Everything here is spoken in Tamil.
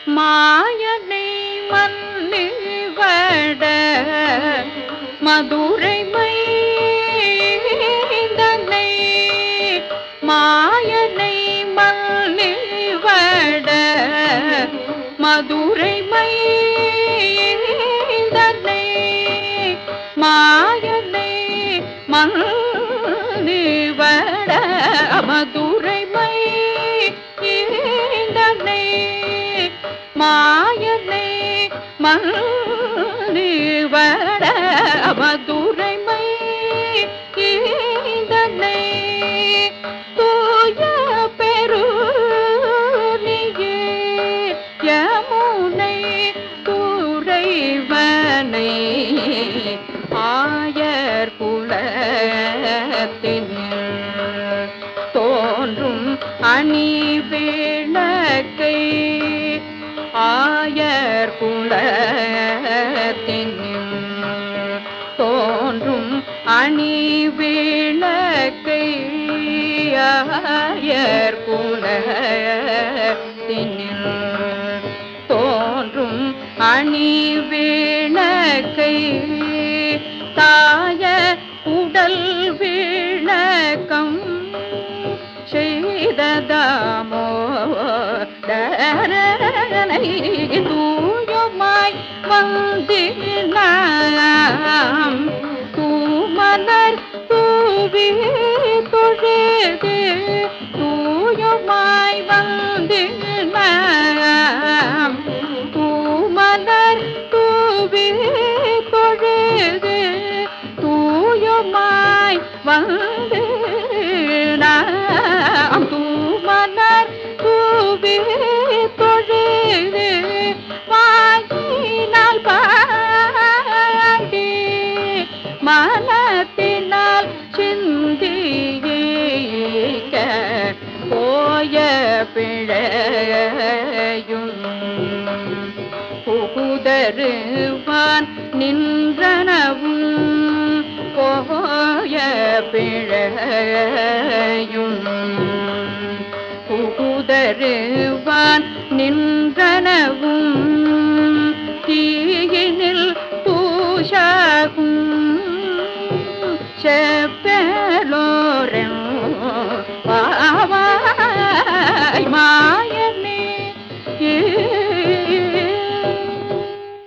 மாயனை மன்னிவட மதுரை மைந்தனை மாயனை மன்னிவட மதுரை மைந்தனை மாயனை மன்னிவட மதுரை மைந்தனை மாயனை மன்னிவட மதுரை மைந்தனை தூய பெருநியே யமுனை துறைவனை ஆயர் குலத்தின் தோன்றும் அணி விளக்கை ஆயர் குலத்தின் தோன்றும் அணி விளக்கை ஆயர் குலத்தின் தோன்றும் அணி விளக்கை தாய உடல் விளக்கம் செய்ததாமோ டரனை தூயமாய் வந்தினாம் தூமலர் தூவி தொழுது தூயமாய் வந்தினாம் தூமலர் தூவி தொழுது தூயமாய் வந்து நாம் தூமலர் தூவி தொழுது வாயினால் பாடி மனத்தினால் சிந்திக்க போய பிழையும் புகுதருவான் நின்றனவும் போய பிழையும் புகுதருவான் நின்றனவும்